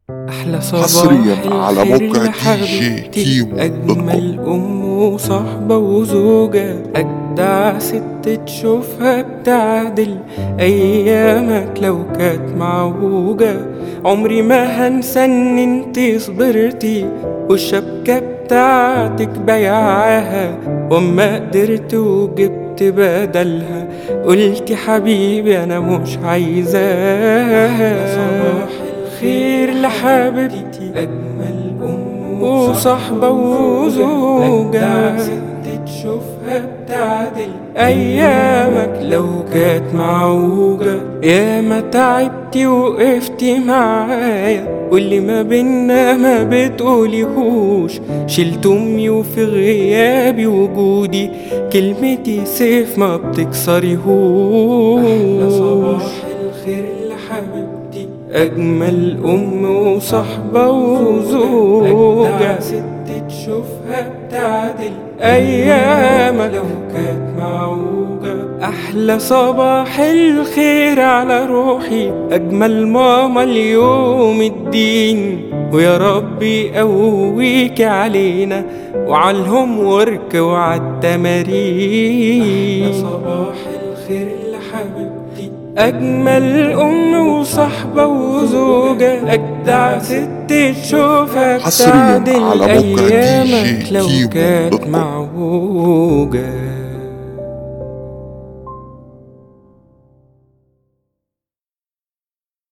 أحلى صباح حصرياً على الخير موقع لحبيبتي، DJ كيمو دوت أجمل أم وصحبة وزوجة أجدع ست تشوفها بتعدل أيامك لو كانت معوجة عمري ما هنسى إن انتي صبرتي والشبكة بتاعتك بيعاها وما قدرت وجبت بدلها قلت حبيبي أنا مش عايزاها صباح الخير لحبيبتي أجمل أم وصحبة وزوجة ست تشوفها بتعدل أيامك لو كانت معوجة يا ما تعبتي وقفتي معايا واللي ما بينا ما بتقوليهوش شلت أمي وفي غيابي وجودي كلمتي سيف ما بتكسريهوش أحلى صباح الخير لحبيبتي أجمل أم وصحبة وزوجة ست تشوفها بتعدل أيامك لو كانت معوجة أحلى صباح الخير على روحي أجمل ماما اليوم الدين ويا ربي يقويك علينا وعلى الهوم ورك وعلى التمارين صباح الخير لحبيبتي أجمل أم وصحبة وزوجة أجدع ست تشوفك حصرياً تعدل على موقع أيامك DJ لو كيمو دوت كانت كوم. معوجة